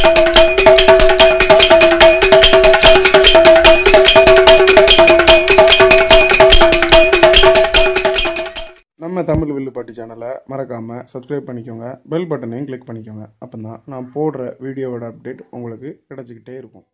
நம்ம தமிழ் வில்லுப்பாட்டு சேனலை மறக்காமல் சப்ஸ்கிரைப் பண்ணிக்கோங்க பெல் பட்டனையும் கிளிக் பண்ணிக்கோங்க அப்போ தான் நான் போடுற வீடியோவோட அப்டேட் உங்களுக்கு கிடச்சிக்கிட்டே இருக்கும்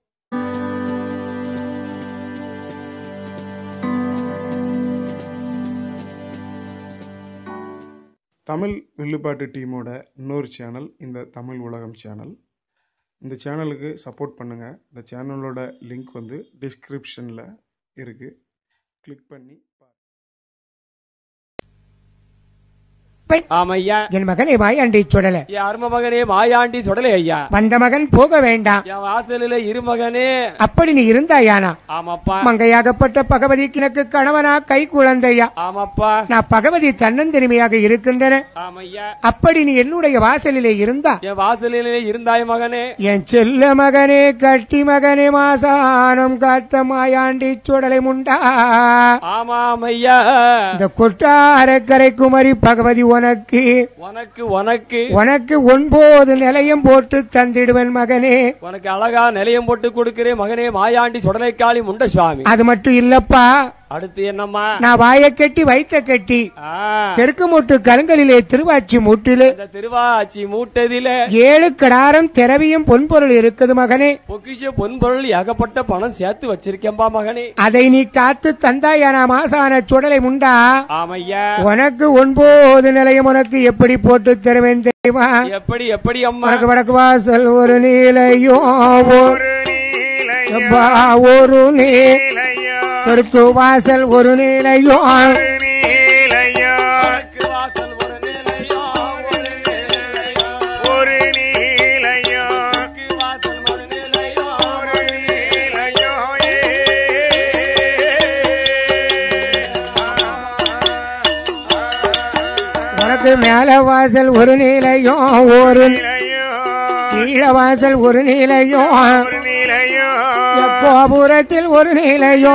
தமிழ் வில்லுப்பாட்டு டீமோட இன்னொரு சேனல் இந்த தமிழ் உலகம் சேனல் இந்த சேனலுக்கு சப்போர்ட் பண்ணுங்கள் இந்த சேனலோட லிங்க் வந்து டிஸ்கிரிப்ஷனில் இருக்குது கிளிக் பண்ணி பாருங்க. ஆமையா என் மகனை வாயாண்டி சுடல என் அரும மகனே மாயாண்டி சொடலை ஐயா வந்த மகன் போக வேண்டாம் என் வாசலில இருமகனே அப்படி நீ இருந்தாயானா ஆமாப்பா மங்கையாகப்பட்ட பகவதிக்கு எனக்கு கணவனா கை குழந்தையா ஆமாப்பா நான் பகவதி தன்னந்தனிமையாக இருக்கின்றன ஆமையா அப்படி நீ என்னுடைய வாசலிலே இருந்தா என் வாசலிலே இருந்தாய் மகனே என் செல்ல மகனே கட்டி மகனே மாசானம் காத்த மாயாண்டி சுடலை முண்டா ஆமாம் ஐயா இந்த கொட்டாரக்கரை குமரி பகவதி உனக்கு உனக்கு உனக்கு உனக்கு ஒன்பது நிலையம் போட்டு தந்திடுவேன் மகனே உனக்கு அழகா நிலையம் போட்டு கொடுக்கிறேன் மகனே மாயாண்டி சுடலைக்காளி முண்ட சுவாமி அது மட்டும் இல்லப்பா அடுத்து என்னம்மா நான் வாயை கட்டி வைத்த கட்டி ஆ, தெற்கு மூட்டு கருங்கலிலே திருவாச்சி மூட்டிலே இந்த திருவாச்சி மூட்டதில ஏழு கடாரம் திரவியும் பொன்பொருள் இருக்குது மகனே பொக்கிஷ பொன்பொருள் ஏகப்பட்ட பணம் சேர்த்து வச்சிருக்கேன்பா மகனே அதை நீ காத்து தந்தாயானா மாசான சுடலை முண்டா ஆமையா உனக்கு ஒன்பது நிலையம் உனக்கு எப்படி போட்டு தருவேன் தெரியுமா எப்படி எப்படி அம்மா உனக்கு வடக்கு வாசல் ஒரு நீலையோ ஒரு எப்பா, ஒரு நீ தெற்கு வாசல் ஒரு நீலையோ வடக்கு வாசல் ஒரு நிலையம், ஒரு நிலையம். தெற்கு வாசல் ஒரு நிலையம், உனக்கு மேல வாசல் ஒரு நீலையோ ஒரு கீழ வாசல் ஒரு நீலையோ கோபுரத்தில் ஒரு நீலையோ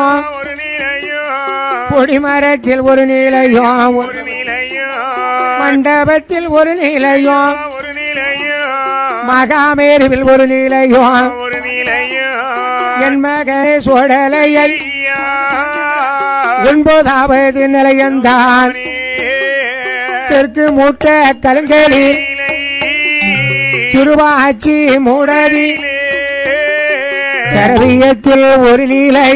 கொடிமரத்தில் ஒரு நீலையோ ஒரு மண்டபத்தில் ஒரு நீலையோ மகாமேருவில் ஒரு நீலையோ என் மகனே சுடலையை ஒன்பதாவது நிலையந்தான் தெற்கு மூட்ட கலங்களில் திருவாச்சி மூடதி கரவியத்தில் ஒரு நீலை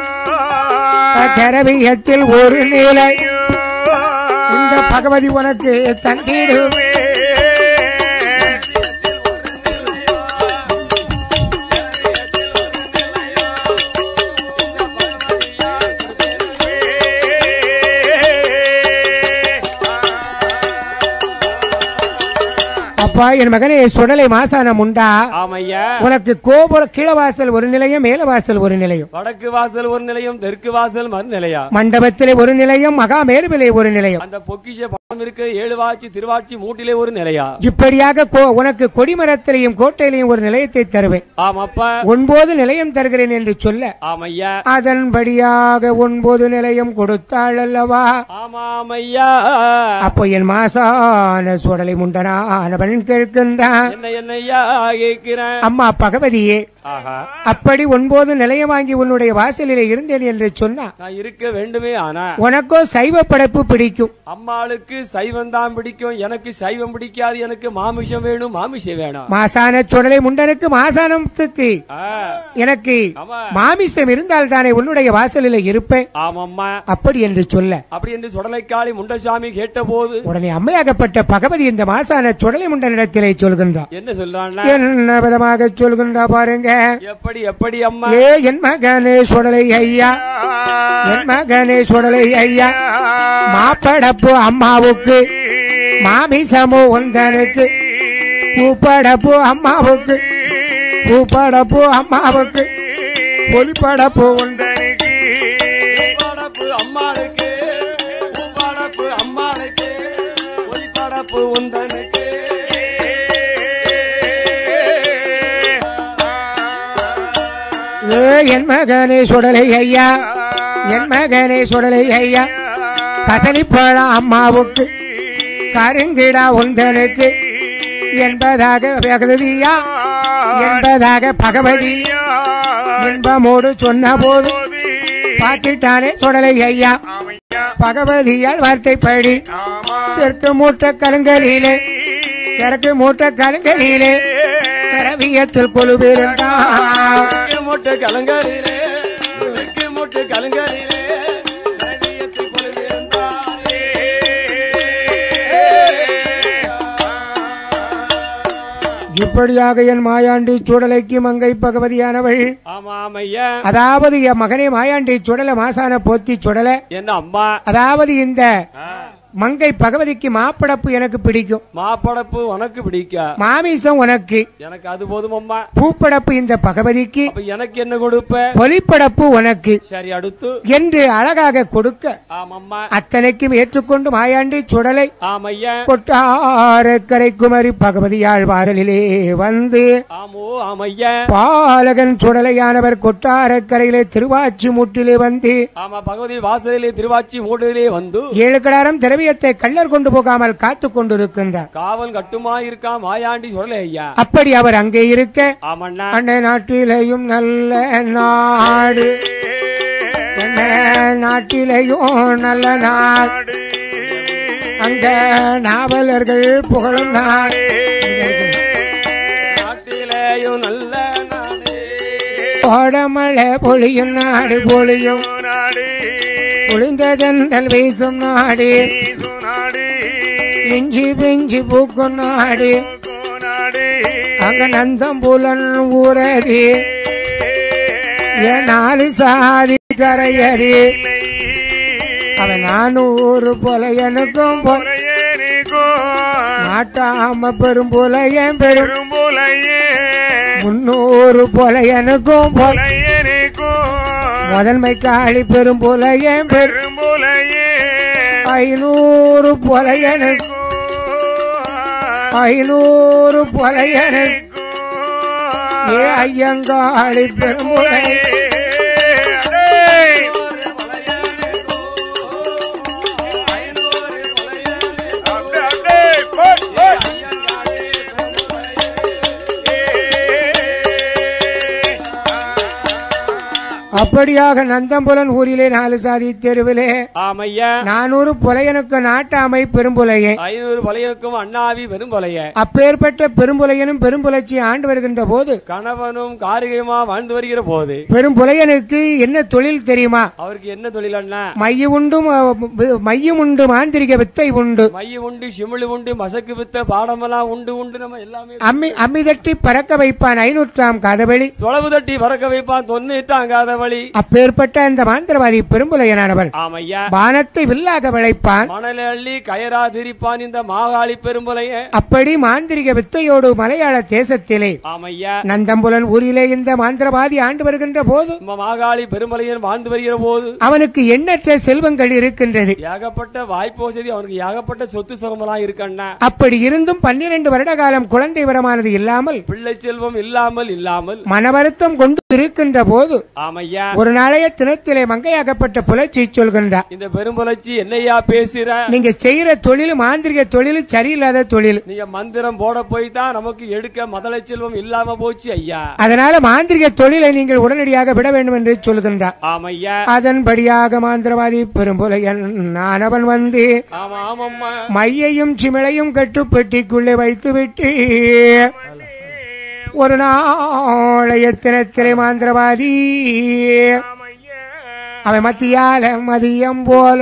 கரவியத்தில் ஒரு நீலை இந்த பகவதி உனக்கு தந்திடு அப்பா என் மகனே சுடலை மாசானம் உண்டா ஆமையா உனக்கு கோபுர கீழவாசல் ஒரு நிலையம் மேலவாசல் ஒரு நிலையம் வடக்கு வாசல் ஒரு நிலையம் தெற்கு வாசல் மறு நிலையா மண்டபத்திலே ஒரு நிலையம் மகாமேருவிலே ஒரு நிலையம் அந்த பொக்கிஷ பணம் இருக்க ஏழு வாச்சி திருவாச்சி மூட்டிலே ஒரு நிலையா இப்படியாக கோ- உனக்கு கொடிமரத்திலையும் கோட்டையிலையும் ஒரு நிலையத்தை தருவேன் ஆமாப்பா ஒன்பது நிலையம் தருகிறேன் என்று சொல்ல ஆமையா அதன்படியாக ஒன்பது நிலையம் கொடுத்தாள் அல்லவா ஆமாமையா அப்போ என் மாசான சுடலை முண்டனானவன் கேட்கின்றான் என்ன என்னையா கேட்கிறேன் அம்மா பகவதியே ஆஹா அப்படி ஒன்பது நிலையம் வாங்கி உன்னுடைய வாசலிலே இருந்தேன் என்று சொன்னா நான் இருக்க வேண்டுமே ஆனா உனக்கோ சைவ படைப்பு பிடிக்கும் அம்மாளுக்கு சைவம் தான் பிடிக்கும் எனக்கு சைவம் பிடிக்காது எனக்கு மாமிசம் வேணும் மாமிசம் வேணும் மாசான சுடலை முண்டனுக்கு மாசானத்துக்கு ஆ, எனக்கு ஆமா மாமிசம் இருந்தால் தானே உன்னுடைய வாசலில் இருப்பேன் ஆமாம்மா அப்படி என்று சொல்ல அப்படி என்று சுடலைக்காளி முண்டசாமி கேட்ட போது உடனே அம்மையாகப்பட்ட பகவதி இந்த மாசான சுடலை முண்டனிடத்திலே சொல்கின்றார் என்ன சொல்றான்னா என்ன விதமாக சொல்கின்றா பாருங்க எப்படி எப்படி அம்மா ஏ என் மகனே சுடலை ஐயா என் மகனே சுடலை ஐயா மாப்படப்பு அம்மாவுக்கு மாமிசமோ ஒந்தனுக்கு பூப்படப்பு அம்மாவுக்கு பூப்படப்பு அம்மாவுக்கு பொலிப்படப்பு ஒந்தனுக்கு பூப்பாடப்பு அம்மாளுக்கு பூப்பாடப்பு அம்மாளுக்கு ஒளிப்படப்பு உந்தனுக்கு ஏ என் மகனே சுடலை ஐயா என் மகனே சுடலை ஐயா கசலிப்பழம் அம்மாவுக்கு கருங்கிடா உந்தனுக்கு என்பதாக பகவதியா என்பதாக பகவதி இன்பமோடு சொன்ன போது பாட்டிட்டானே சுடலை ஐயா பகவதியால் வார்த்தைப்படி தெற்கு மூட்ட கருங்கலிலே கிழக்கு மூட்ட கருங்கலிலே கரவியத்தில் கொலுவிருந்தான் தெற்கு மூட்டு கலங்கரிலே தெற்கு மூட்டு கலங்கரிலே ரவியத்து கொள்கிறாரே. இப்படியாக என் மாயாண்டி சுடலைக்கு மங்கை பகவதியானவள் ஆமாம் ஐயா அதாவது என் மகனே மாயாண்டி சுடல மாசான போத்தி சுடல என்ன அம்மா அதாவது இந்த ஆ, மங்கை பகவதிக்கு மாப்படப்பு எனக்கு பிடிக்கும் மாப்படப்பு உனக்கு பிடிக்க மாமிசம் உனக்கு எனக்கு அது போதும் அம்மா பூப்படப்பு இந்த பகவதிக்கு அப்ப எனக்கு என்ன கொடுப்ப பொலிப்படப்பு உனக்கு சரி அடுத்து என்று அழகாக கொடுக்க ஆமம்மா அத்தனைக்கும் ஏற்றுக்கொண்டு மாயாண்டி சுடலை ஆமையா கொட்டாரக்கரை குமரி பகவதியாள் வாசலிலே வந்து ஆமோ ஆமையா பாலகன் சுடலையானவர் கொட்டாரக்கரையிலே திருவாச்சி முட்டிலே வந்து ஆமா பகவதி வாசலிலே திருவாச்சி மூடிலே வந்து ஏழு கடாரம் திரவியத்தை கள்ளர் கொண்டு போகாமல் காத்துக் கொண்டிருக்கின்றார் காவல் கட்டுமா இருக்கா மாயாண்டி சொல்லல ஐயா அப்படி அவர் அங்கே இருக்க ஆமண்ணா அன்னை நாட்டிலேயும் நல்ல நாடு அன்னை நாட்டிலேயும் நல்ல நாடு அங்க நாவலர்கள் புகழும் நாடு நாட்டிலேயும் நல்ல நாடே கோடமழை பொழியும் நாடு பொழியும் பொழிந்ததென்றல் வீசும் நாடு இஞ்சி பிஞ்சி பூக்கும் நாடு அங்க நந்தம்புலன் ஊரதி என் நாலு சாதி கரையறி அவன் நானூறு போல எனக்கும் போ- நாட்டாம பெரும் போல என் பெரும் முன்னூறு போல எனக்கும் போ- முதன்மை காளி பெரும் போல என் பெரும் ஐநூறு போல எனக்கு ஐநூறு போல எனக்கு ஏ ஐயங்காளி பெரும் போல அப்படியாக நந்தம்புலன் ஊரிலே நாலு சாதி தெருவிலே ஆமையா நானூறு புலையனுக்கு நாட்டாமை பெரும்புலையே ஐநூறு பழையனுக்கும் அண்ணாவி வெறும் பழைய அப்பேற்பட்ட பெரும்புலையனும் பெரும்புலச்சி ஆண்டு வருகின்ற போது கணவனும் காரிகையுமா வாழ்ந்து வருகிற போது பெரும்புலையனுக்கு என்ன தொழில் தெரியுமா அவருக்கு என்ன தொழில் அண்ணா மைய உண்டும் அஹ், மையம் உண்டு மாந்திரிக வித்தை உண்டு மைய உண்டு சிமிழ் உண்டு மசக்கு வித்த பாடமெல்லாம் உண்டு உண்டு நம்ம எல்லாமே அம்மி அம்மி தட்டி பறக்க வைப்பான் ஐநூற்றாம் காதவழி சொலவு தட்டி பறக்க வைப்பான் தொன்னிட்டாங்காத வழி அப்பேற்பட்ட அந்த மாந்திரவாதி பெரும்புலையனானவன் ஆமையா வானத்தை வில்லாக விளைப்பான் மணல அள்ளி கயரா திரிப்பான் இந்த மாகாளி பெரும்புலைய அப்படி மாந்திரிக வித்தையோடு மலையாள தேசத்திலே ஆமையா நந்தம்புலன் ஊரிலே இந்த மாந்திரவாதி ஆண்டு வருகின்ற போது நம்ம மாகாளி பெரும்பலையன் வாழ்ந்து வருகிற போது அவனுக்கு எண்ணற்ற செல்வங்கள் இருக்கின்றது ஏகப்பட்ட வாய்ப்பு வசதி அவனுக்கு ஏகப்பட்ட சொத்து சுகமெல்லாம் இருக்கண்ணா அப்படி இருந்தும் பன்னிரண்டு வருட காலம் குழந்தை வரமானது இல்லாமல் பிள்ளை செல்வம் இல்லாமல் இல்லாமல் மனவருத்தம் கொண்டு இருக்கின்ற போது ஆமையா ஒரு நாளைய தினத்திலே மங்கையாகப்பட்ட புலச்சி சொல்கின்றார் இந்த பெரும்புலச்சி என்னையா பேசுற நீங்க செய்யற தொழில் மாந்திரிக தொழில் சரியில்லாத தொழில் நீங்க மந்திரம் போட போய் தான் நமக்கு எடுக்க மதலை செல்வம் இல்லாம போச்சு ஐயா அதனால மாந்திரிக தொழிலை நீங்கள் உடனடியாக விட வேண்டும் என்று சொல்கின்றார் ஆமையா அதன்படியாக மாந்திரவாதி பெரும்புலையன் நானவன் வந்து ஆமா ஆமாம்மா மையையும் சிமிழையும் கட்டு பெட்டிக்குள்ளே வைத்து விட்டு ஒரு நாளைய தினத்திலே மாந்திரவாதி அவன் மத்தியால மதியம் போல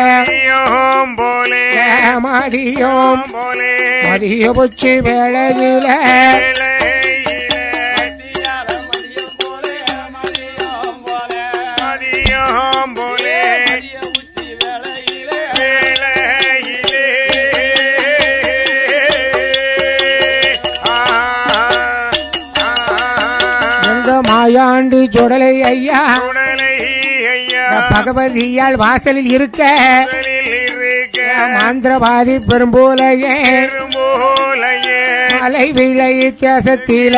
மதியம் மதிய உச்சி வேளையில மதியம் போலே, மதியம் போலே, மதிய உச்சி வேளையிலே எங்க மாயாண்டி சுடலை ஐயா இந்த பகவதியால் வாசலில் இருக்க மாந்திரவாதி பெரும்போலையே மலை விளை தேசத்தில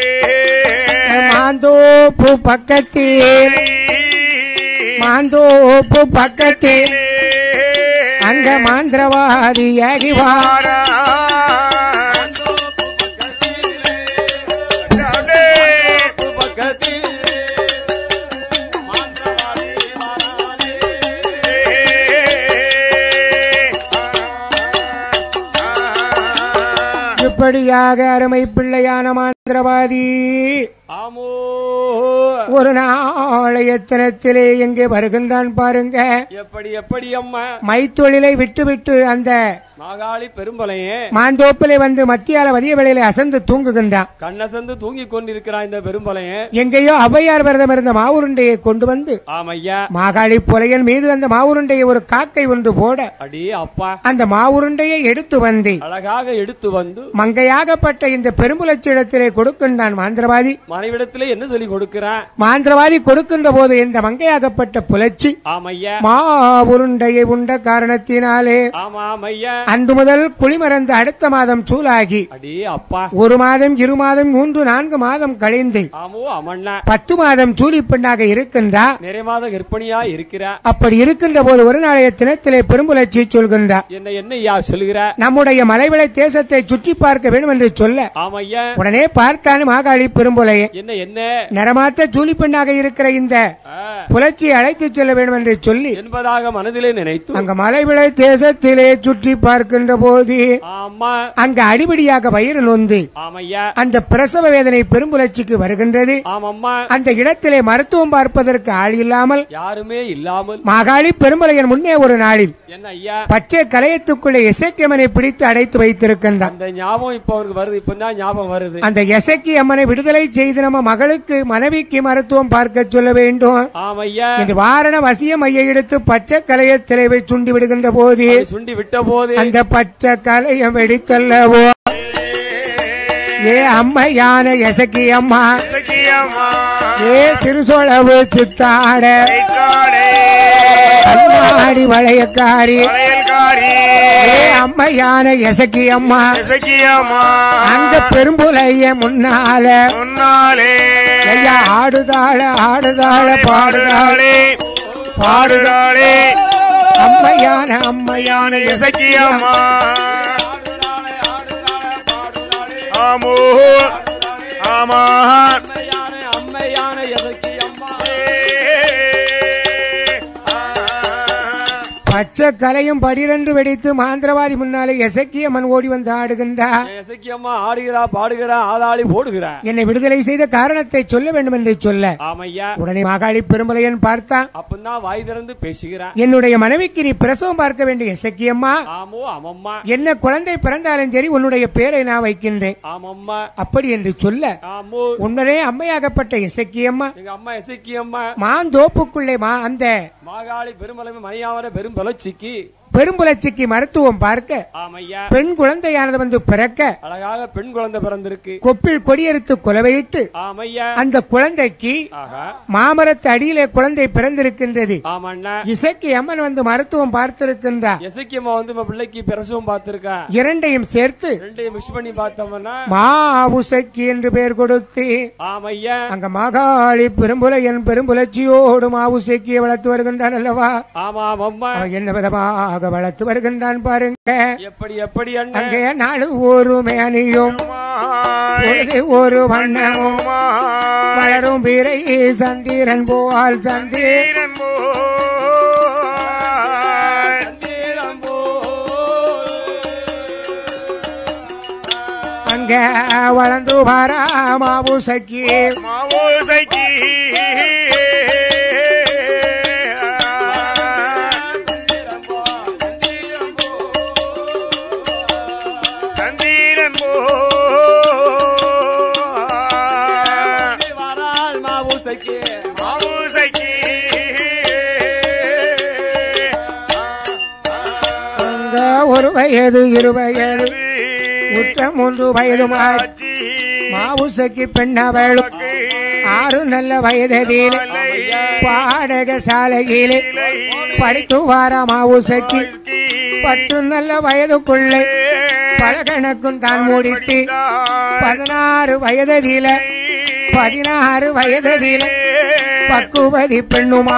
மாந்தோப்பு பக்கத்தில் மாந்தோப்பு பக்கத்தில் அங்க மாந்திரவாதி அகிவார அப்படியாக அருமை பிள்ளையான மாந்திரவாதி ஆமோ ஒரு நாளையத்தனத்திலே எங்கே வருகின்றான் பாருங்க எப்படி எப்படி அம்மா மைத்தொழிலை விட்டுவிட்டு அந்த மாகாளி பெரும்பலையே மாந்தோப்பிலே வந்து மத்தியால மதிய வேளையில அசந்து தூங்குகின்றான் கண்ணசந்து தூங்கி கொண்டிருக்கிறான் இந்த பெரும்பலையே எங்கேயோ ஔவையார் விரதம் இருந்த மாவுருண்டையை கொண்டு வந்து ஆமையா மாகாளி புலையன் மீது அந்த மாவுருண்டையை ஒரு காக்கை ஒன்று போட அடி அப்பா அந்த மாவுருண்டையை எடுத்து வந்து அழகாக எடுத்து வந்து மங்கையாகப்பட்ட இந்த பெரும்புலச்சிடத்திலே கொடுக்கின்றான் மாந்திரவாதி மனைவிடத்திலே என்ன சொல்லி கொடுக்கிறான் மாந்திரவாதி கொடுக்கின்ற போது இந்த மங்கையாகப்பட்ட புலச்சி ஆமையா மாவுருண்டையை உண்ட காரணத்தினாலே ஆமா ஆமையா அன்று முதல் குளிமறந்து அடுத்த மாதம் சூலாகி அடி அப்பா ஒரு மாதம் இரு மாதம் மூன்று நான்கு மாதம் கழிந்து ஆமோ அமண்ணா பத்து மாதம் சூலி பெண்ணாக இருக்கின்றார் நிறைய மாத கர்ப்பிணியா இருக்கிறா அப்படி இருக்கின்ற போது ஒரு நாளைய தினத்திலே பெரும்புலச்சி சொல்கின்றார் என்ன என்ன ஐயா சொல்லுகிற நம்முடைய மலைவிளை தேசத்தை சுற்றி பார்க்க வேண்டும் என்று சொல்ல ஆமையா உடனே பார்த்தான் மாகாளி பெரும்புலையை என்ன என்ன நிறமாத்த சூலி பெண்ணாக இருக்கிற இந்த ஆ, புலச்சியை அழைத்துச் செல்ல வேண்டும் என்று சொல்லி என்பதாக மனதிலே நினைத்து அங்க மலைவிளை தேசத்திலே சுற்றி பார்க்கின்ற போது ஆமா அங்க அடிபடியாக வயிறு நொந்து ஆமையா அந்த பிரசவ வேதனை பெரும்புலச்சிக்கு வருகின்றது ஆமம்மா அந்த இடத்திலே மருத்துவம் பார்ப்பதற்கு ஆள் இல்லாமல் யாருமே இல்லாமல் மாகாளி பெருமலையன் முன்னே ஒரு நாளில் என்ன ஐயா பச்சை கலையத்துக்குள்ளே எசக்கியம்மனை பிடித்து அடைத்து வைத்திருக்கின்றான் அந்த ஞாபகம் இப்ப அவருக்கு வருது இப்பதான் ஞாபகம் வருது அந்த எசக்கி அம்மனை விடுதலை செய்து நம்ம மகளுக்கு மனைவிக்கு மருத்துவம் பார்க்க சொல்ல வேண்டும் ஆமையா என்று வாரண வசிய மைய எடுத்து பச்சை கலையத்திலே வை சுண்டி விடுகின்ற போது அப்படி சுண்டி விட்ட போது அந்த பச்சை கலையம் வெடித்தல்லவோ ஏ அம்மையான எசக்கி அம்மா சக்கியம்மா ஏ திருசோழவு சித்தாட கைக்காடே கண்ணாடி வளையக்காரி வளையல்காரி ஏ அம்மையான எசக்கி அம்மா சக்கியம்மா அங்க பெரும்புலைய முன்னால முன்னாலே ஐயா ஆடுதாள ஆடுதாள பாடுதாளே பாடுதாளே பாடுதாளே அம்மையான அம்மையான எசக்கி சக்கியம்மா ஆமோ ஆமா அம்மையான அம்மையான எதற்கு அம்மா பச்சை கலையும் படிரென்று வெடித்து மாந்திரவாதி முன்னாலே எசக்கியம்மன் ஓடி வந்து ஆடுகின்றார் எசக்கி அம்மா ஆடுகிறா பாடுகிறா ஆதாளி போடுகிறா என்னை விடுதலை செய்த காரணத்தை சொல்ல வேண்டும் என்று சொல்ல ஆமையா உடனே மாகாளி பெருமலையன் பார்த்தான் அப்பந்தான் வாய் திறந்து பேசுகிறான் என்னுடைய மனைவிக்கு நீ பிரசவம் பார்க்க வேண்டிய எசக்கியம்மா ஆமோ ஆமம்மா என்ன குழந்தை பிறந்தாலும் சரி உன்னுடைய பேரை நான் வைக்கின்றேன் ஆமம்மா அப்படி என்று சொல்ல ஆமோ உன்னரே அம்மையாகப்பட்ட எசக்கியம்மா எங்க அம்மா எசக்கி அம்மா மாந்தோப்புக்குள்ளே மா அந்த மாகாளி பெருமலை மணியாவர பெரும் பலச்சிக்கு பெரும்புலச்சிக்கு மருத்துவம் பார்க்க ஆமையா பெண் குழந்தையானது வந்து பிறக்க அழகாக பெண் குழந்தை பிறந்திருக்கு கொப்பில் கொடியெடுத்து குலவையிட்டு ஆமையா அந்த குழந்தைக்கு ஆஹா மாமரத்து அடியிலே குழந்தை பிறந்திருக்கின்றது ஆமாண்ணா இசைக்கு அம்மன் வந்து மருத்துவம் பார்த்திருக்கின்றார் எசக்கி அம்மா வந்து நம்ம பிள்ளைக்கு பிரசவம் பார்த்திருக்கா இரண்டையும் சேர்த்து ரெண்டையும் மிக்ஸ் பண்ணி பார்த்தோம்னா மாவுசைக்கு என்று பெயர் கொடுத்து ஆமையா அங்க மாகாளி பெரும்புலையன் பெரும்புலச்சியோடு மாவுசைக்கியை வளர்த்து வருகின்றான் அல்லவா ஆமா அம்மா அவன் என்ன விதமாக வளர்த்து வருகின்றான் பாருங்க எப்படி எப்படி அண்ணன் அங்கே நாடு ஒரு மேனியும் பொழுது ஒரு வண்ணமும் வளரும் பிறை சந்திரன் போல் சந்தி அங்க வளர்ந்து வரா மாவுசைக்கு சந்திரன் போ வாராள் மாவூசைக்கு மாவுசைக்கு அங்க ஒரு வயது இரு வயது உற்ற மூன்று வயதுமாய் மாவுசைக்கு பெண்ணவளும் ஆறு நல்ல வயதிலே பாடக சாலையிலே படித்து வார மாவுசைக்கு பத்து நல்ல வயதுக்குள்ளே பலகணக்கும் தான் முடித்து பதினாறு வயதில பதினாறு வயதில பக்குவதி பெண்ணுமா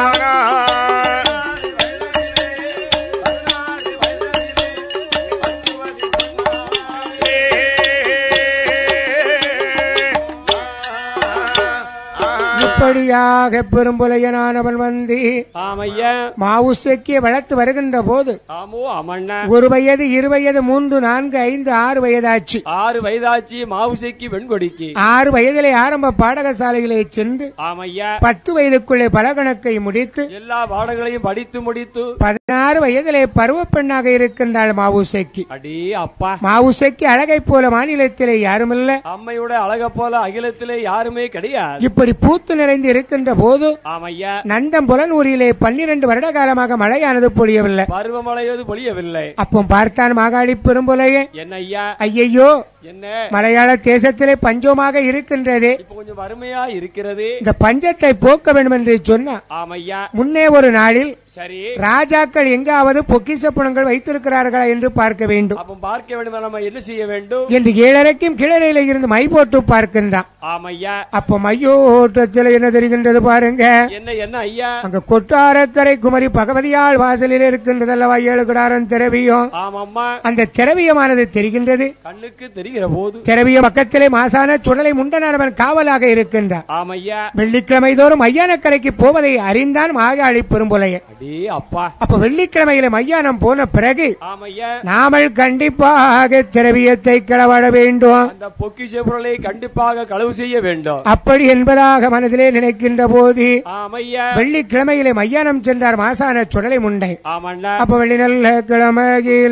இப்படியாக பெரும்புலையனானவன் வந்து ஆமையா மாவுசைக்கு வளர்த்து வருகின்ற போது ஆமோ அமண்ண ஒரு வயது இரு வயது மூன்று நான்கு ஐந்து ஆறு வயதாச்சு ஆறு வயதாச்சி மாவுசைக்கு வெண்கொடிக்கு ஆறு வயதிலே ஆரம்ப பாடகசாலையிலே சென்று ஆமையா பத்து வயதுக்குள்ளே பலகணக்கை முடித்து எல்லா பாடங்களையும் படித்து முடித்து பதினாறு வயதிலே பருவ பெண்ணாக இருக்கின்றாள் மாவுசைக்கு அடே அப்பா மாவுசைக்கு அழகை போல மாநிலத்திலே யாருமில்ல அம்மையோட அழக போல அகிலத்திலே யாருமே கிடையாது இப்படி பூத்து நிறைந்து இருக்கின்ற போது ஆமையா நந்தம்புலன் ஊரிலே பன்னிரண்டு வருட காலமாக மழையானது பொழியவில்லை பருவமழையோது பொழியவில்லை அப்போ பார்த்தான் மாகாளி பெரும்புலையே என்ன ஐயா ஐயையோ என்ன மலையாள தேசத்திலே பஞ்சமாக இருக்கின்றதே இப்ப கொஞ்சம் வறுமையா இருக்கிறது இந்த பஞ்சத்தை போக்க வேண்டும் என்று சொன்னா ஆமையா முன்னே ஒரு நாளில் சரி ராஜாக்கள் எங்காவது பொக்கிச பணங்கள் வைத்திருக்கிறார்களா என்று பார்க்க வேண்டும் அப்ப பார்க்க வேண்டும் நம்ம என்ன செய்ய வேண்டும் என்று ஏழரைக்கும் கிழறையில இருந்து மை போட்டு பார்க்கின்றான் ஆமையா அப்போ மையோட்டத்தில் என்ன தெரிகின்றது பாருங்க என்ன என்ன ஐயா அங்க கொட்டாரக்கரை குமரி பகவதியால் வாசலில் இருக்கின்றதல்லவா ஏழு கிடாரம் திரவியம் ஆமாம்மா அந்த திரவியமானது தெரிகின்றது கண்ணுக்கு தெரிகிற போது திரவிய பக்கத்திலே மாசான சுடலை முண்டனானவன் காவலாக இருக்கின்றான் ஆமையா வெள்ளிக்கிழமை தோறும் மையானக்கரைக்கு போவதை அறிந்தான் மாகாளி பெரும்புலைய அடே அப்பா அப்ப வெள்ளிக்கிழமையில மையானம் போன பிறகு ஆமையா நாமல் கண்டிப்பாக திரவியத்தை கிளவட வேண்டும் அந்த பொக்கிஷ பொருளை கண்டிப்பாக களவு செய்ய வேண்டும் அப்படி என்பதாக மனதிலே நினைக்கின்ற போது ஆமையா வெள்ளிக்கிழமையிலே மையானம் சென்றார் மாசான சுடலை முண்டை ஆமண்ணா அப்ப வெள்ளி நல்ல கிழமையில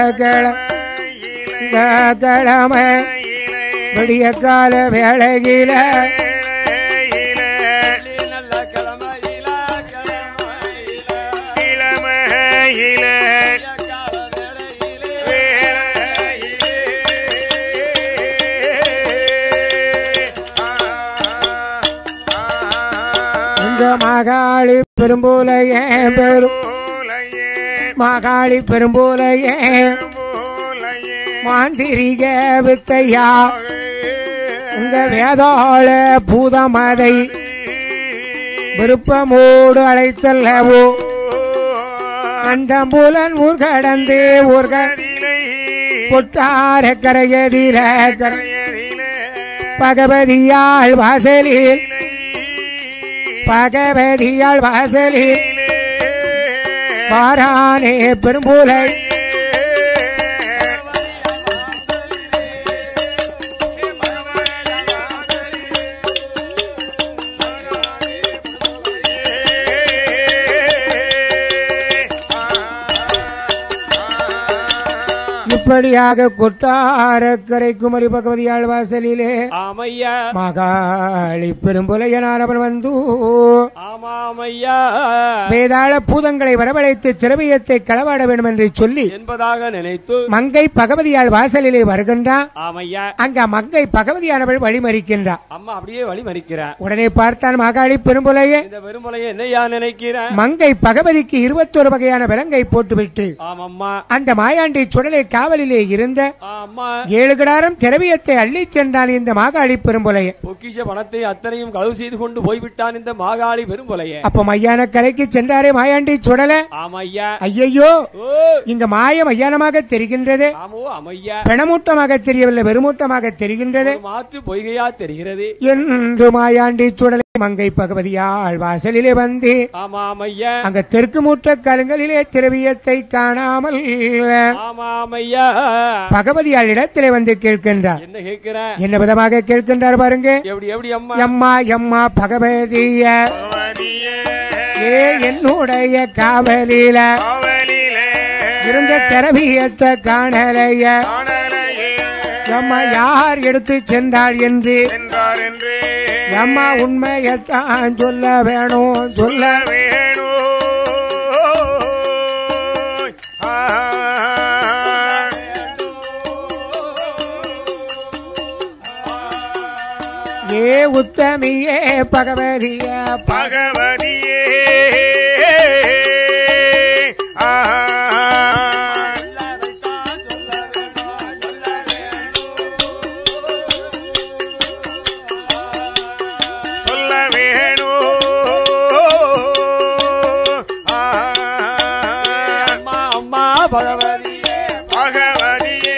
கிழமை விடிய கால வேளையில நல்ல கிழமையில கிழமையில இளமையில கால வேளையிலே இந்த மாகாளி பெரும்பூலையே பெரும் மாகாளி பெரும்பூலையே மாந்திரிக வித்தையா உங்க வேதாள பூதமதை விருப்பமோடு அழைத்தல்லவோ அந்த புலன் ஊர் கடந்து ஊர்க கொட்டார கரையதில கரை பகவதியாள் வாசலில் பகவதியாள் வாசலில் வாரானே பெரும்பூலை இப்படியாக கொட்டாரக்கரை குமரி பகவதியாள் வாசலிலே ஆமையா மகாளி பெரும்புலையனானவன் வந்து ஆமாமையா வேதாள பூதங்களை வரவழைத்து திரவியத்தை களவாட வேண்டும் என்று சொல்லி என்பதாக நினைத்து மங்கை பகவதியாள் வாசலிலே வருகின்றான் ஆமையா அங்க மங்கை பகவதியானவள் வழிமறிக்கின்றான் அம்மா அப்படியே வழி மறிக்கிறார் உடனே பார்த்தான் மகாளி பெரும்புலையே இந்த வெறுமலையை என்னையா நினைக்கிறேன் மங்கை பகவதிக்கு இருபத்தொரு வகையான விலங்கை போட்டுவிட்டு ஆமம்மா அந்த மாயாண்டி சுடலை காவலிலே இருந்த ஆமா ஏழு கிடாரம் திரவியத்தை அள்ளிச் சென்றான் இந்த மாகாளி பெரும்புலைய பொக்கிஷ பணத்தை அத்தனையும் களவு செய்து கொண்டு போய்விட்டான் இந்த மாகாளி பெரும்பலைய அப்ப மையான கரைக்கு சென்றாரே மாயாண்டி சுடல ஆமையா ஐயையோ ஓ இங்க மாய மையானமாக தெரிகின்றது ஆமோ அமையா பிணமூட்டமாக தெரியவில்லை வெறுமூட்டமாக தெரிகின்றது ஒரு மாற்று பொய்கையா தெரிகிறது என்று மாயாண்டி சுடலை மங்கை பகவதியாள் வாசலிலே வந்து ஆமா அமையா அங்க தெற்கு மூட்ட கருங்களிலே திரவியத்தை காணாமல் ஆமா அமையா பகவதியாள் இடத்திலே வந்து கேட்கின்றார் என்ன கேட்கிற என்ன விதமாக கேட்கின்றார் பாருங்க எப்படி எப்படி அம்மா எம்மா எம்மா பகவதிய ஏ என்னுடைய காவலில இருந்த திரவியத்தை காணலைய எம்மா யார் எடுத்து சென்றாள் என்று என்றார் என்று எம்மா உண்மையத்தான் சொல்ல வேணும் சொல்ல வேணு ஏ உத்தமியே பகவதிய பகவதியே ஆ சொல்ல வேணு ஆ அம்மா அம்மா பகவதியே பகவதியே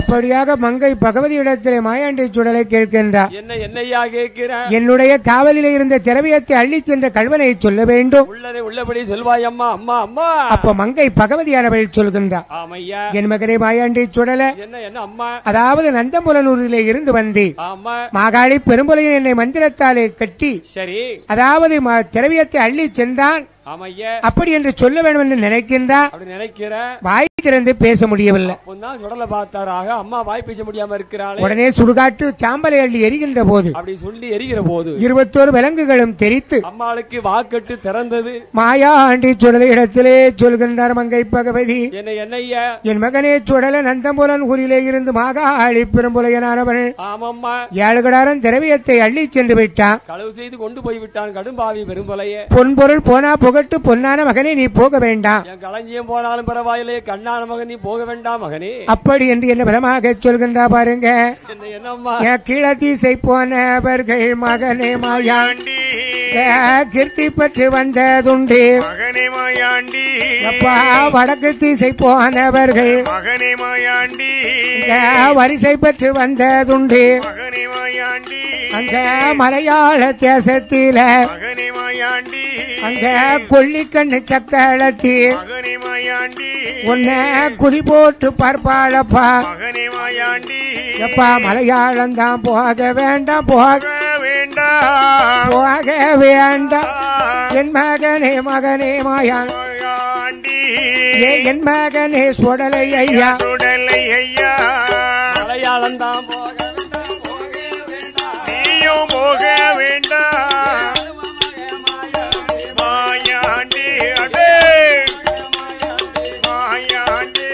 அப்படியாக மங்கை பகவதியிடத்திலே மாயாண்டி சுடலை கேட்கின்றார் என்ன என்னையா கேட்கிற என்னுடைய காவலிலே இருந்த திரவியத்தை அள்ளிச் சென்ற கல்வனை சொல்ல வேண்டும் உள்ளதை உள்ளபடி சொல்வாய் அம்மா அம்மா அம்மா அப்ப மங்கை பகவதியானவள் சொல்கின்றார் ஆமையா என் மகனே மாயாண்டி சுடல என்ன என்ன அம்மா அதாவது நந்தமுலனூரிலே இருந்து வந்தேன் ஆமா மாகாளி பெரும்புலையன் என்னை மந்திரத்தாலே கட்டி சரி அதாவது ம- திரவியத்தை அள்ளி சென்றான் ஆமையா அப்படி என்று சொல்ல வேண்டும் என்று நினைக்கின்றார் அப்படி நினைக்கிற வாய் திறந்து பேச முடியவில்லை அப்பந்தான் சுடலை பார்த்தாராக அம்மா வாய் பேச முடியாம இருக்கிறாளே உடனே சுடுகாட்டு சாம்பலை அள்ளி எரிகின்ற போது அப்படி சொல்லி எரிகிற போது இருபத்தோரு விலங்குகளும் தெரித்து அம்மாளுக்கு வாக்கட்டு திறந்தது மாயா ஆண்டி சுடலை இடத்திலே சொல்கின்றார் மங்கை பகவதி என்ன என்னய்யா என் மகனே சுடல நந்தமுலன் ஊரிலே இருந்து மாகாளி பெரும்புலையனானவன் ஆமாம்மா ஏழுகடாரன் திரவியத்தை அள்ளி சென்று விட்டான் களவு செய்து கொண்டு போய் விட்டான் கடும்பாவி பெரும்பலையே பொன்பொருள் போனா புகட்டு பொன்னான மகனே நீ போக வேண்டாம் என் களஞ்சியம் போனாலும் பரவாயில்லை கண்ணான மகன் நீ போக வேண்டாம் மகனே அப்படி என்று என்ன விதமாக சொல்கின்றா பாருங்க என்ன என்னம்மா என் கீழத்தீசை போனவர்கள் மகனே மாயா மாயாண்டி கீர்த்தி பெற்று வந்ததுண்டு மகனே மாயாண்டி அப்பா வடக்கு தீசை போனவர்கள் மகனே மாயாண்டி வரிசை பெற்று வந்ததுண்டு மகனே மாயாண்டி அங்க மலையாள தேசத்தில மகனே மாயாண்டி அங்க கொல்லிக்கண்ணு சக்களத்தி மகனே மாயாண்டி உன்ன குதி போட்டு பார்ப்பாளப்பா மகனே மாயாண்டி எப்பா மலையாளம் தான் போக வேண்டாம் போக வேண்டாம் போக வேண்டாம் என் மகனே மகனே மாயான் மாயாண்டி ஏ என் மகனே சுடலை ஐயா சுடலை ஐயா மலையாளம் தான் போக வேண்டாம், போக வேண்டாம். நீயும் போக வேண்டாம் மாயாண்டி அடே மாயாண்டி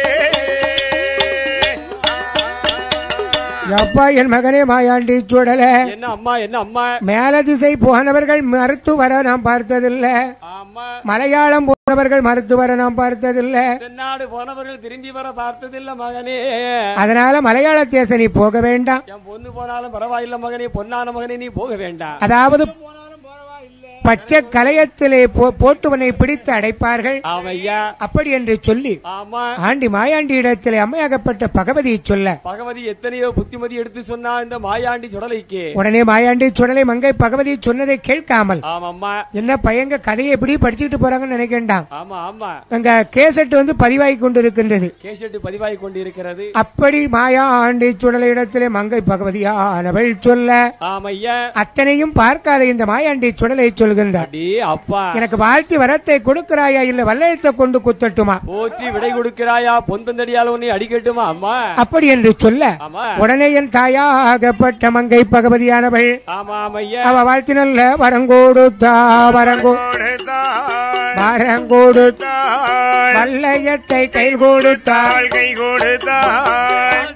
எப்பா என் மகனே மாயாண்டி சுடல என்ன அம்மா என்ன அம்மா மேல திசை போனவர்கள் மருத்துவர நாம் பார்த்ததில்ல ஆமா மலையாளம் போனவர்கள் மருத்துவரை நாம் பார்த்ததில்ல தென்னாடு போனவர்கள் திரும்பி வர பார்த்ததில்ல மகனே அதனால மலையாள தேச நீ போக வேண்டாம் என் பொண்ணு போனாலும் பரவாயில்ல மகனே பொன்னான மகனே நீ போக வேண்டாம் அதாவது பச்சை கலையத்திலே போ- போட்டுவனை பிடித்து அடைப்பார்கள் ஆமையா அப்படி என்று சொல்லி ஆமா ஆண்டி மாயாண்டி இடத்திலே அம்மையாகப்பட்ட பகவதியை சொல்ல பகவதி எத்தனையோ புத்திமதி எடுத்து சொன்னா இந்த மாயாண்டி சுடலைக்கு உடனே மாயாண்டி சுடலை மங்கை பகவதி சொன்னதை கேட்காமல் ஆமாம்மா என்ன பையங்க கதையை எப்படி படிச்சுட்டு போறாங்கன்னு நினைக்கண்டாம் ஆமா ஆமா அங்க கேசட் வந்து பதிவாகி கொண்டிருக்கின்றது கேசட்டு பதிவாகி கொண்டிருக்கிறது அப்படி மாயா ஆண்டி சுடலை இடத்திலே மங்கை பகவதியானவள் சொல்ல ஆமையா அத்தனையும் பார்க்காத இந்த மாயாண்டி சுடலை சொல்கின்றார் அடி அப்பா எனக்கு வாழ்த்தி வரத்தை கொடுக்கிறாயா இல்ல வல்லயத்தை கொண்டு குத்தட்டுமா போற்றி விடை கொடுக்கிறாயா பொந்தந்தடியால உன்னை அடிக்கட்டுமா அம்மா அப்படி என்று சொல்ல ஆமா உடனே என் தாயாகப்பட்ட மங்கை பகவதியானவள் ஆமா ஆமையா அவ வாழ்த்தி நல்ல வரங்கோடுத்தா வரங்கோ கொடுத்தாள் வரங்கோடுத்தா வல்லயத்தை கை கொடுத்தா கை கொடுத்தாள்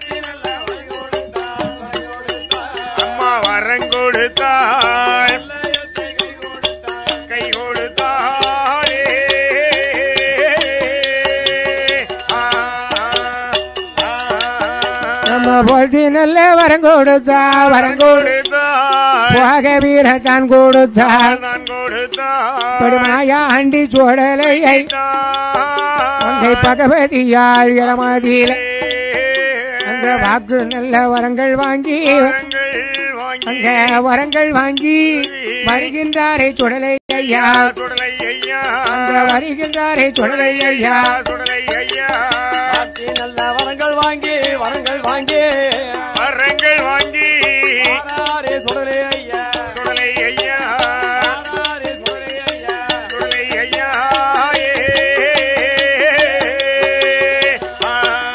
அம்மா வரம் கொடுத்தாள் கை கொடுத்தாளே ஆ, ஆ, நம்ம வாழ்த்தி நல்ல வரங்கோடுத்தா வரங்கோடு கொடுத்தாள் போக வீரத்தான் கொடுத்தாள் நான் கொடுத்தாள் படுமாயா ஆண்டி சோடலையை மங்கை பகவதியாள் இளமாதியில அந்த வாக்கு நல்ல வரங்கள் வாங்கி அங்க வரங்கள் வாங்கி வருகின்றாரே சுடலை ஐயா சுடலை ஐயா அங்க வருகின்றாரே சுடலை ஐயா சுடலை ஐயா ஆட்சி நல்ல வரங்கள் வாங்கி வரங்கள் வாங்கி வரங்கள் வாங்கி ஆராரே சுடரே ஐயா சுடலை ஐயா ஆராரே சுடரே ஐயா சுடலை ஐயா ஏ. ஆ,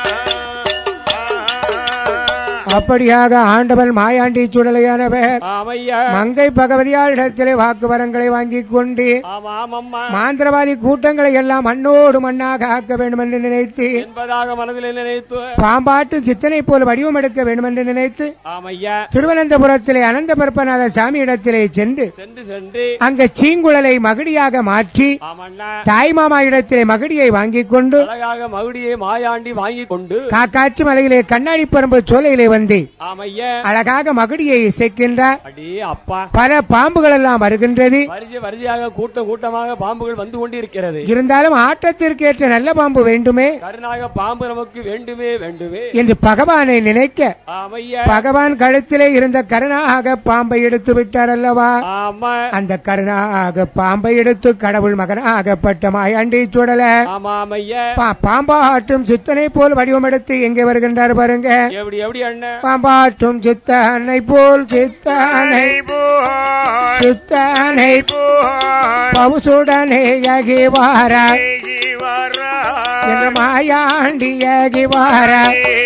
ஆ, அப்படியாக ஆண்டவன் மாயாண்டி சுடலையானவர் ஆமையா மங்கை பகவதியால் இடத்திலே வாக்கு வரங்களை வாங்கிக் கொண்டு ஆமா ஆமம்மா மாந்திரவாதி கூட்டங்களை எல்லாம் மண்ணோடு மண்ணாக ஆக்க வேண்டும் என்று நினைத்து என்பதாக மனதில் நினைத்து பாம்பாட்டு சித்தனை போல் வடிவம் எடுக்க வேண்டும் என்று நினைத்து ஆமையா திருவனந்தபுரத்திலே அனந்த பரப்பநாத சாமி இடத்திலே சென்று சென்று சென்று அங்க சீங்குழலை மகிடியாக மாற்றி ஆமண்ணா தாய் மாமா இடத்திலே மகிடியை வாங்கிக் கொண்டு அழகாக மகுடியை மாயாண்டி வாங்கி கொண்டு காக்காட்சி மலையிலே கண்ணாடி பரம்பு சோலையிலே வந்து வந்து ஆமையா அழகாக மகுடியை இசைக்கின்றார் அடி அப்பா பல பாம்புகள் எல்லாம் வருகின்றது வரிசை வரிசையாக கூட்டம் கூட்டமாக பாம்புகள் வந்து கொண்டிருக்கிறது இருந்தாலும் ஆட்டத்திற்கு ஏற்ற நல்ல பாம்பு வேண்டுமே கருணாக பாம்பு நமக்கு வேண்டுமே வேண்டுமே என்று பகவானை நினைக்க ஆமையா பகவான் கழுத்திலே இருந்த கருணாக பாம்பை எடுத்து விட்டார் அல்லவா ஆமா அந்த கருணாக பாம்பை எடுத்து கடவுள் மகனாகப்பட்ட மாயாண்டி சுடல ஆமா ஆமையா பா- பாம்பாட்டும் சித்தனை போல் வடிவம் எடுத்து எங்கே வருகின்றார் பாருங்க எப்படி எப்படி அண்ணன் பாம்பாட்டும் சித்தனை போல் சித்தனை சித்தனை பவுசுடனே யகிவாரா என்ற மாயாண்டி யகிவாரா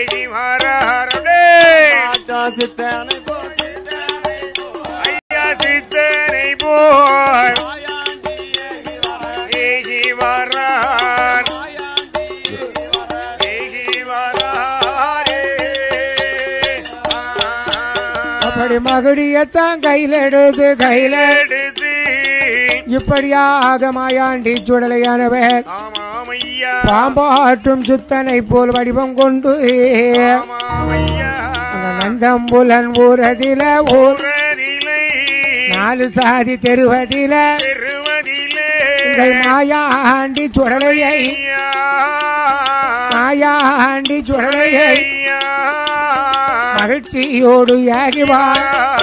ஆத்தா சித்தனை போல் சித்தனை போல் சித்தனை போல் மாயாண்டி ஏகிவாரா, ஏகி வரான் மாயாண்டி ஏகிவாரா. ஏகி வராரே அப்படி மகுடியத்தான் கையில் எடுத்து கையில எடுத்து இப்படியாக மாயாண்டி சுடலையானவர் ஆமாமையா பாம்பாட்டும் சித்தனை போல் வடிவம் கொண்டு ஆமாமையா அந்த நந்தம்புலன் ஊரதில ஊர் உறநிலை நாலு சாதி தெருவதில பெறுவதிலே உங்கள் மாயாண்டி சுடலையை ஐயா மாயாண்டி சுடலையை ஐயா மகிழ்ச்சியோடு யாகிவார்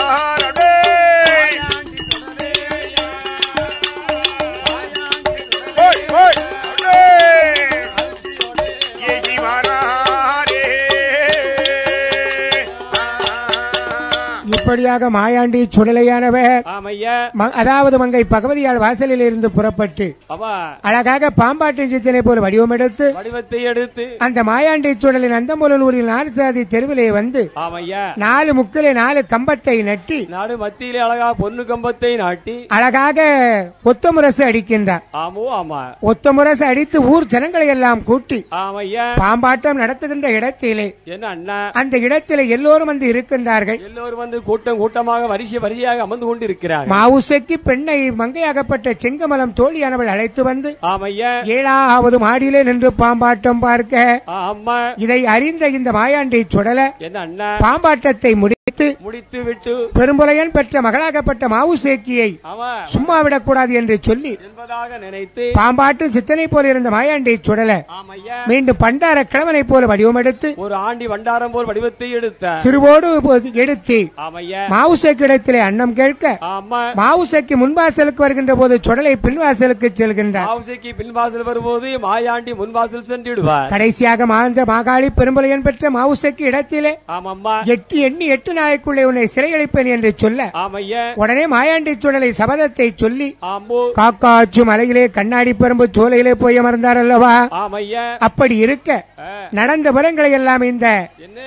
இப்படியாக மாயாண்டி சுடலையானவர் ஆமையா ம- அதாவது மங்கை பகவதியால் வாசலில் இருந்து புறப்பட்டு அவா அழகாக பாம்பாட்டி சித்தனை போல் வடிவம் எடுத்து வடிவத்தை எடுத்து அந்த மாயாண்டி சுடலின் அந்தமுலூரில் நாலு சாதி தெருவிலே வந்து ஆமையா நாலு முக்கிலே நாலு கம்பத்தை நட்டி நாடு மத்தியிலே அழகா பொண்ணு கம்பத்தை நாட்டி அழகாக ஒத்தமுரசு அடிக்கின்றார் ஆமோ ஆமா ஒத்தமுரசு அடித்து ஊர் ஜனங்களை எல்லாம் கூட்டி ஆமையா பாம்பாட்டம் நடத்துகின்ற இடத்திலே என்ன அண்ணா அந்த இடத்திலே எல்லோரும் வந்து இருக்கின்றார்கள் எல்லோரும் வந்து கூட்டம் கூட்டமாக வரிசை வரிசையாக அமர்ந்து கொண்டிருக்கிறார்கள் மாவுசைக்கு பெண்ணை மங்கையாகப்பட்ட செங்கமலம் தோழியானவள் அழைத்து வந்து ஆமையா ஏழாவது மாடியிலே நின்று பாம்பாட்டம் பார்க்க ஆமா இதை அறிந்த இந்த மாயாண்டி சுடல என்ன அண்ணா பாம்பாட்டத்தை முடித்து முடித்து விட்டு பெரும்புலையன் பெற்ற மகளாகப்பட்ட மாவுசேக்கியை அவ சும்மா விடக்கூடாது என்று சொல்லி என்பதாக நினைத்து பாம்பாட்டும் சித்தனை போல இருந்த மாயாண்டி சுடல ஆமையா மீண்டும் பண்டார கிழவனை போல வடிவம் எடுத்து ஒரு ஆண்டி வண்டாரம் போல் வடிவத்தை எடுத்த திருவோடு எடுத்து ஆமையா மாவுசேக்கு இடத்திலே அன்னம் கேட்க ஆமா மாவுசேக்கு முன்வாசலுக்கு வருகின்ற போது சுடலை பின்வாசலுக்கு செல்கின்றார் மாவுசைக்கு பின்வாசல் வரும்போது மாயாண்டி முன்வாசல் சென்றிடுவார் கடைசியாக மாந்த மாகாளி பெரும்புலையன் பெற்ற மாவுசேக்கு இடத்திலே ஆமாம்மா எட்டு எண்ணி எட்டு நாளைக்குள்ளே உன்னை சிறையளிப்பேன் என்று சொல்ல ஆமையா உடனே மாயாண்டி சுடலை சபதத்தை சொல்லி ஆம்போ காக்காச்சு மலையிலே கண்ணாடி பெரும்பு சோலையிலே போய் அமர்ந்தார் அல்லவா ஆமையா அப்படி இருக்க ஆ, நடந்த விவரங்களை எல்லாம் இந்த என்ன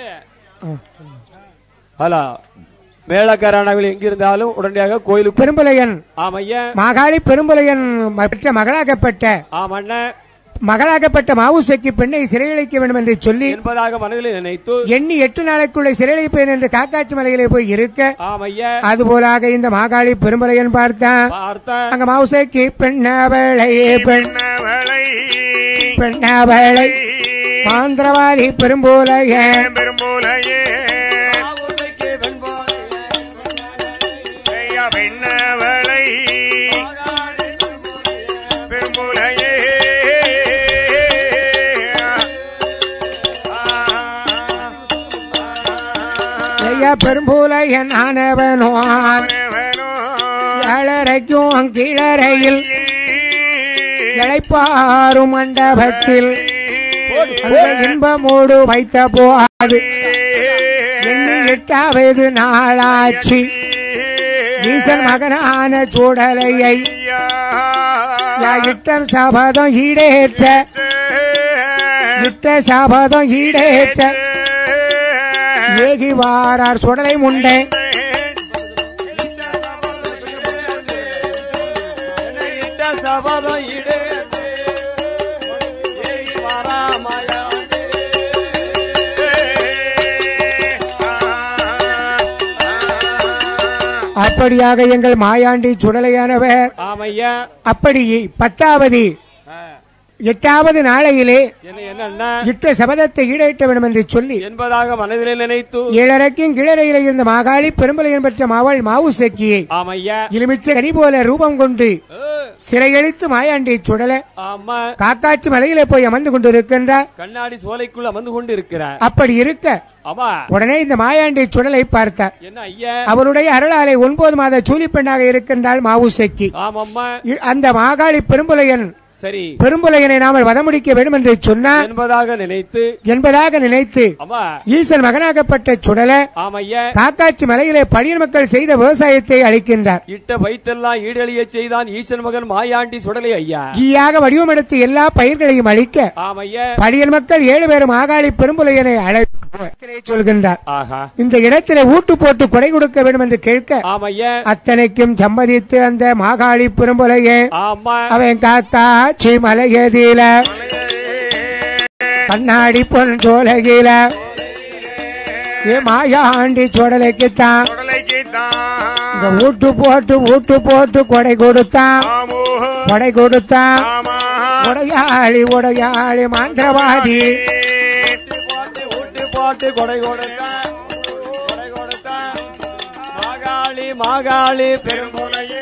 ஹலோ மேலக்காரனவில் எங்கிருந்தாலும் உடனடியாக கோயிலுக்கு பெரும்புலையன் ஆமையா மாகாளி பெரும்புலையன் பெற்ற மகளாகப்பட்ட ஆமண்ண மகளாகப்பட்ட மாவுசைக்கு பெண்ணை சிறையளிக்க வேண்டும் என்று சொல்லி என்பதாக மனதில் நினைத்து எண்ணி எட்டு நாளைக்குள்ளே சிறையளிப்பேன் என்று காக்காச்சி மலையிலே போய் இருக்க ஆமையா அதுபோலாக இந்த மாகாளி பெரும்புலையன் பார்த்தான் பார்த்த அங்க மாவுசைக்கு பெண்ணவளை பெண் பெண்ணவளை பெண்ணவளை மாந்திரவாதி பெரும்போலையன் பெரும்போலையே மாவுசைக்கு வெண்போலை, ஐயா பெண்ணவளை பெரும்போலையே ஐயா பெரும்போலையன் ஆனவனோன் ஏழரைக்கும் கீழறையில் இளைப்பாறும் மண்டபத்தில் அந்த இன்பமோடு வைத்த போது எண்ணி எட்டாவது நாளாச்சு ஈசன் மகனான சூடலையை இட்டம் சபதம் ஈடேற்ற இட்ட சபதம் ஈடேற்ற ஏகி வாரார் சுடலை முண்டை இட்ட சபதம் ஈடேற்று. ஏகி வாராமாயா. அப்படியாக எங்கள் மாயாண்டி சுடலையானவர் ஆமையா அப்படி பத்தாவது ஆ, எட்டாவது நாளையிலே என்ன என்னன்னா இட்ட சபதத்தை ஈடேற்ற வேண்டும் என்று சொல்லி என்பதாக மனதிலே நினைத்து ஏழரைக்கும் கிழறையில இருந்த மாகாளி பெரும்பலையன் பெற்ற மாவள் மாவு செக்கியை ஆமையா எலுமிச்சை கனி போல ரூபம் கொண்டு சிறையெழுத்து மாயாண்டி சுடல ஆமா காக்காச்சி மலையிலே போய் அமர்ந்து கொண்டிருக்கின்றார் கண்ணாடி சோலைக்குள் அமர்ந்து கொண்டு இருக்கிறார் அப்படி இருக்க ஆமா உடனே இந்த மாயாண்டி சுடலை பார்த்தார் என்ன ஐயா அவருடைய அருளாலை ஒன்பது மாத சூலி பெண்ணாக இருக்கின்றாள் மாவு செக்கி ஆமாம்மா இ- அந்த மாகாளி பெரும்புலையன் சரி பெரும்புலையனை நாமல் வதமுடிக்க வேண்டும் என்று சொன்னார் என்பதாக நினைத்து என்பதாக நினைத்து ஆமா ஈசன் மகனாகப்பட்ட சுடல ஆமையா காக்காச்சி மலையிலே படியர் மக்கள் செய்த விவசாயத்தை அளிக்கின்றார் இட்ட வைத்தெல்லாம் ஈடழிய செய்தான் ஈசன் மகன் மாயாண்டி சுடலை ஐயா ஈயாக வடிவமெடுத்து எல்லா பயிர்களையும் அளிக்க ஆமையா படியர் மக்கள் ஏழு பேரும் ஆகாளி பெரும்புலையனை அழைத்து சொல்கின்றார் ஆஹா இந்த இடத்திலே ஊட்டு போட்டு கொடை கொடுக்க வேண்டும் என்று கேட்க ஆமையா அத்தனைக்கும் சம்மதித்து அந்த மாகாளி பெரும்புலையே ஆமா அவன் காக்காச்சி மலையதில கண்ணாடி பொன் சோலகில ஏ மாயாண்டி சுடலைக்குத்தான் உடலைக்கு இந்த தான் ஊட்டு போட்டு ஊட்டு போட்டு கொடை கொடுத்தான் ஆமோ கொடை கொடுத்தான் ஆமா உடையாளி உடையாளி மந்திரவாதி போட்டு ஊட்டு போட்டு கொடை கொடுத்தான் கொடை கொடுத்தான் மாகாளி மாகாளி பெருமுனையே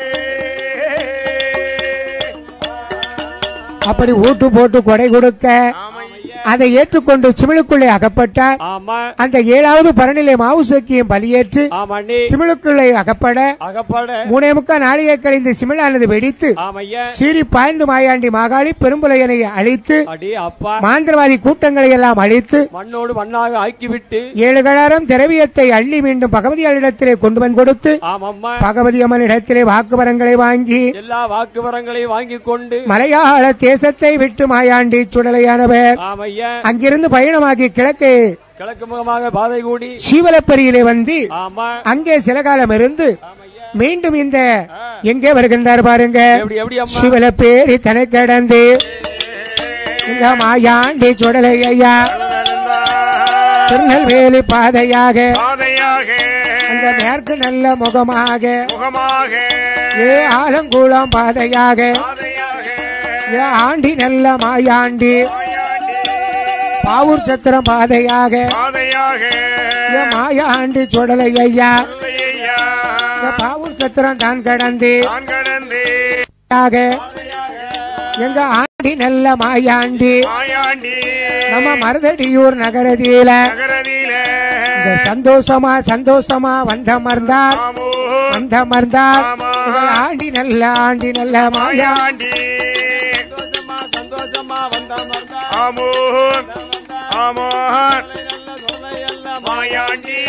அப்படி ஊட்டு போட்டு கொடை கொடுக்க அதை ஏற்றுக்கொண்டு சிமிழுக்குள்ளே அகப்பட்டார் ஆமா அந்த ஏழாவது பரணிலே மாவு சக்கியம் பலியேற்று ஆமாண்டி சிமிழுக்குள்ளே அகப்பட அகப்பட மூணே முக்கால் நாளிகை கழிந்து சிமிழானது வெடித்து ஆமையா சீறி பாய்ந்து மாயாண்டி மாகாளி பெரும்புலையனை அழித்து அடி அப்பா மாந்திரவாதி கூட்டங்களை எல்லாம் அழித்து மண்ணோடு மண்ணாக ஆக்கிவிட்டு ஏழு கடாரம் திரவியத்தை அள்ளி மீண்டும் பகவதியாளிடத்திலே கொண்டு வந்து கொடுத்து ஆமம்மா பகவதி அம்மனிடத்திலே வாக்குவரங்களை வாங்கி எல்லா வாக்குவரங்களையும் வாங்கி கொண்டு மலையாள தேசத்தை விட்டு மாயாண்டி சுடலையானவர் ஆமையா அங்கிருந்து பயணமாகி கிழக்கே கிழக்கு முகமாக பாதை கூடி சீவலப்பரியிலே வந்து ஆமா அங்கே சில காலம் இருந்து ஆமையா மீண்டும் இந்த எங்கே வருகின்றார் பாருங்க எப்படி எப்படி அம்மா சிவலப்பேரி தனை கடந்து இந்த மாயாண்டி சுடலை ஐயா திருநெல்வேலி பாதையாக பாதையாக அந்த மேற்கு நல்ல முகமாக முகமாக ஏ ஆலங்குளம் பாதையாக பாதையாக ஏ ஆண்டி நல்ல மாயாண்டி பாவூர் சத்திரம் பாதையாக பாதையாக ஏ மாயாண்டி சுடலை ஐயா சொல்லையா ஏ பாவூர் சத்திரம் தான் கடந்து நான் கடந்து ஆக எங்க ஆண்டி நல்ல மாயாண்டி மாயாண்டி நம்ம மருதடியூர் நகரதியில நகரதியில இந்த சந்தோஷமா சந்தோஷமா வந்தமர்ந்தார் ஆமோ வந்தமர்ந்தார் ஆமா. உங்கள் ஆண்டி நல்ல ஆண்டி நல்ல மாயா மாயாண்டி சந்தோஷமா சந்தோஷமா வந்த மர்ந்தா ஆமோ ஆமோ நல்ல சொல்லை எல்லாம் மாயாண்டி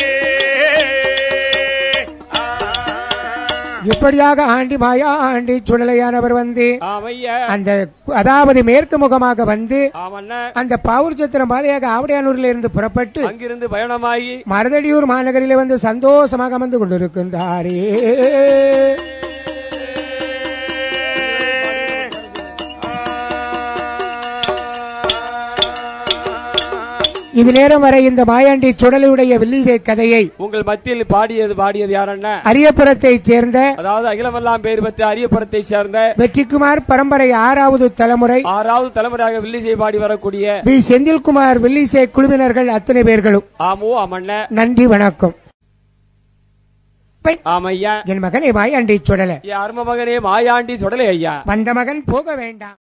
இப்படியாக ஆண்டி மாயா ஆண்டி சுடலையானவர் வந்து ஆமையா அந்த அதாவது மேற்கு முகமாக வந்து ஆமண்ணா அந்த பாவூர் சத்திரம் பாதையாக ஆவடையானூரில் இருந்து புறப்பட்டு அங்கிருந்து பயணமாகி மருதடியூர் மாநகரிலே வந்து சந்தோஷமாக அமர்ந்து கொண்டிருக்கின்றாரே இது நேரம் வரை இந்த மாயாண்டி சுடலையுடைய வில்லிசை கதையை உங்கள் மத்தியில் பாடியது பாடியது யாரண்ணா அரியபுரத்தைச் சேர்ந்த அதாவது அகிலமெல்லாம் பேர் பெற்ற அரியபுரத்தை சேர்ந்த வெற்றிக்குமார் பரம்பரை ஆறாவது தலைமுறை ஆறாவது தலைமுறையாக வில்லிசை பாடி வரக்கூடிய பி செந்தில்குமார் வில்லிசை குழுவினர்கள் அத்தனை பேர்களும் ஆமோ அம்மண்ண நன்றி வணக்கம் ஆமையா என் மகனை மாயாண்டி சுடல என் அரும மகனே மாயாண்டி சுடலை ஐயா வந்த மகன் போக வேண்டாம்